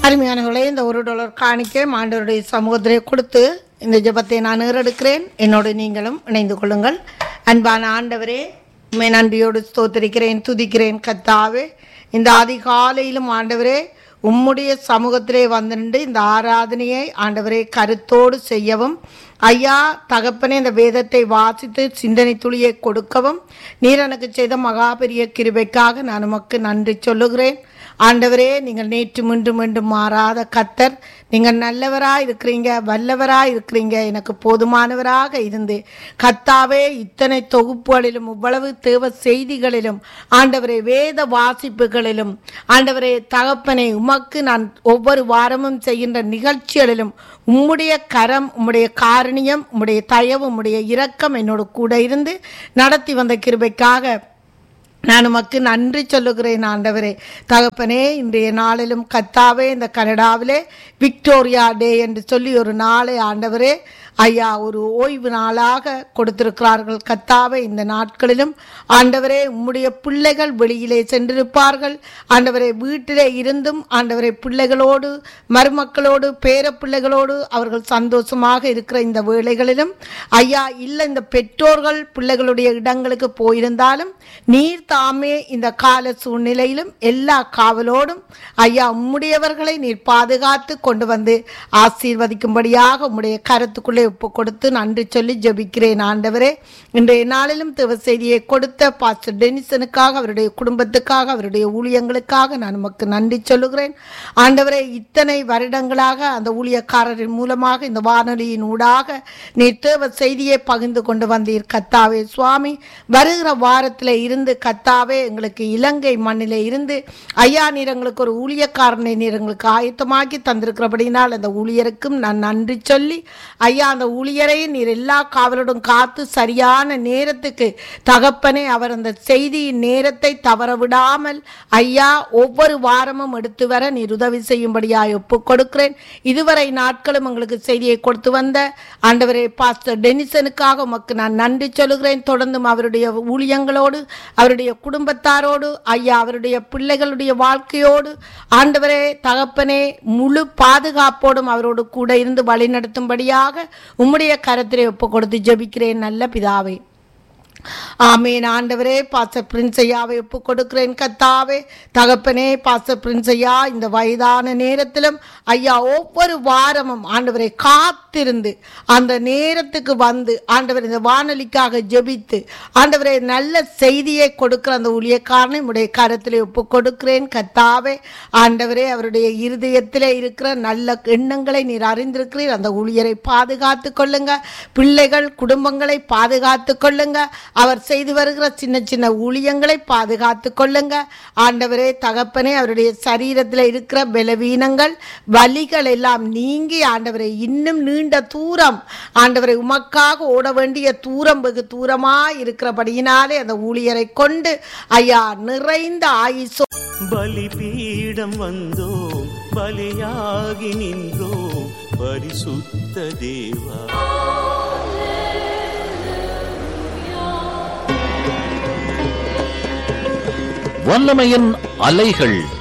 அருமையானவர்களே இந்த ஒரு டாலர் காணிக்கை ஆண்டவருடைய சமூகத்திலே கொடுத்து இந்த ஜெபத்தை நான் ஏறெடுக்கிறேன் என்னோடு நீங்களும் இணைந்து கொள்ளுங்கள் அன்பான ஆண்டவரே உண்மை நன்றியோடு ஸ்தோத்திரிக்கிறேன் துதிக்கிறேன் கத்தாவே இந்த அதிகாலையிலும் ஆண்டவரே உம்முடைய சமூகத்திலே வந்து இந்த ஆராதனையை ஆண்டவரே கருத்தோடு செய்யவும் ஐயா தகப்பனே இந்த வேதத்தை வாசித்து சிந்தனை துளியை கொடுக்கவும் நீர் எனக்கு செய்த மகாபெரிய கிருபைக்காக நான் உமக்கு நன்றி சொல்லுகிறேன் ஆண்டவரே நீங்கள் நேற்று மீண்டும் மீண்டும் மாறாத கத்தர் நீங்கள் நல்லவராக இருக்கிறீங்க வல்லவராக இருக்கிறீங்க எனக்கு போதுமானவராக இருந்து கத்தாவே இத்தனை தொகுப்புகளிலும் இவ்வளவு தேவ செய்திகளிலும் ஆண்டவரே வேத வாசிப்புகளிலும் ஆண்டவரே தகப்பனை உமக்கு நான் ஒவ்வொரு வாரமும் செய்கின்ற நிகழ்ச்சிகளிலும் உம்முடைய கரம் உம்முடைய காரணியம் உம்முடைய தயவு உம்முடைய இரக்கம் என்னோடு கூட இருந்து நடத்தி வந்த கிருபைக்காக நான் உமக்கு நன்றி சொல்லுகிறேன் ஆண்டவரே தகப்பனே இன்றைய நாளிலும் கத்தாவே இந்த கனடாவிலே விக்டோரியா டே என்று சொல்லி ஒரு நாளை ஆண்டவரே ஐயா ஒரு ஓய்வு நாளாக கொடுத்திருக்கிறார்கள் கத்தாவே இந்த நாட்களிலும் ஆண்டவரே உம்முடைய பிள்ளைகள் வெளியிலே சென்றிருப்பார்கள் ஆண்டவரே வீட்டிலே இருந்தும் ஆண்டவரே பிள்ளைகளோடு மருமக்களோடு பேர பிள்ளைகளோடு அவர்கள் சந்தோஷமாக இருக்கிற இந்த வேளைகளிலும் ஐயா இல்லை இந்த பெற்றோர்கள் பிள்ளைகளுடைய இடங்களுக்கு போயிருந்தாலும் நீர் தாமே இந்த கால சூழ்நிலையிலும் எல்லா காவலோடும் ஐயா உம்முடையவர்களை நீர் பாதுகாத்து கொண்டு வந்து ஆசீர்வதிக்கும்படியாக உம்முடைய கருத்துக்குள்ளே ஒப்பு கொடுத்து நன்றி சொல்லி ஜெபிக்கிறேன் ஆண்டவரே இன்றைய நாளிலும் தேவ செய்தியை கொடுத்த பாஸ்டர் டெனிசனுக்காக அவருடைய குடும்பத்துக்காக அவருடைய ஊழியங்களுக்காக நான் உமக்கு நன்றி சொல்லுகிறேன் ஆண்டவரே இத்தனை வருடங்களாக அந்த ஊழியக்காரரின் மூலமாக இந்த வானொலியின் ஊடாக நீர் தேவ செய்தியை பகிர்ந்து கொண்டு வந்தீர் கத்தாவே சுவாமி வருகிற வாரத்தில் இருந்து கத்தாவே எங்களுக்கு இலங்கை மண்ணிலே இருந்து ஐயா நீர் எங்களுக்கு ஒரு ஊழியக்காரனை நீர் எங்களுக்கு ஆயத்தமாக்கி தந்திருக்கிறபடினால் அந்த ஊழியருக்கும் நான் நன்றி சொல்லி ஐயா அந்த ஊழியரை நீர் எல்லா காவலோடும் காத்து சரியான நேரத்துக்கு தகப்பனே அவர் அந்த செய்தியின் நேரத்தை தவற விடாமல் ஐயா ஒவ்வொரு வாரமும் எடுத்து வர நீர் உதவி செய்யும்படியாய் ஒப்புக் கொடுக்கிறேன் இதுவரை நாட்களும் எங்களுக்கு செய்தியை கொடுத்து வந்த ஆண்டவரே பாஸ்டர் டெனிசனுக்காக உமக்கு நான் நன்றி சொல்லுகிறேன் தொடர்ந்தும் அவருடைய ஊழியங்களோடு அவருடைய குடும்பத்தாரோடு ஐயா அவருடைய பிள்ளைகளுடைய வாழ்க்கையோடு ஆண்டவரே தகப்பனே முழு பாதுகாப்போடும் அவரோடு கூட இருந்து வழி நடத்தும்படியாக உம்முடைய கரத்திலே ஒப்பு கொடுத்து ஜெபிக்கிறேன் நல்ல பிதாவே ஆமேன் ஆண்டவரே பாச பிரின்சையாவை ஒப்பு கொடுக்கிறேன் கத்தாவே தகப்பனே பாச பிரின்சையா இந்த வயதான நேரத்திலும் ஐயா ஒவ்வொரு வாரமும் ஆண்டவரை காத்திருந்து அந்த நேரத்துக்கு வந்து ஆண்டவர் இந்த வானொலிக்காக ஜெபித்து ஆண்டவரை நல்ல செய்தியை கொடுக்கிற அந்த ஊழியக்காரனை உடைய கரத்திலே ஒப்பு கொடுக்கிறேன் கத்தாவே ஆண்டவரே அவருடைய இருதயத்திலே இருக்கிற நல்ல எண்ணங்களை நீர் அறிந்திருக்கிறீர் அந்த ஊழியரை பாதுகாத்து கொள்ளுங்க பிள்ளைகள் குடும்பங்களை பாதுகாத்து கொள்ளுங்க அவர் செய்து வருகிற சின்ன சின்ன ஊழியங்களை பாதுகாத்து கொள்ளுங்க ஆண்டவரே தகப்பனே அவருடைய சரீரத்தில் இருக்கிற பலவீனங்கள் வலிகள் எல்லாம் நீங்கி ஆண்டவரை இன்னும் நீண்ட தூரம் ஆண்டவரை உமக்காக ஓட வேண்டிய தூரம் வெகு தூரமா இருக்கிறபடியினாலே அந்த ஊழியரை கொண்டு ஐயா நிறைந்த ஆயுசோ பலிபீடம் வந்தோம் பலியாகி நின்றோம் பரிசுத்த தேவா வல்லமையின் அலைகள்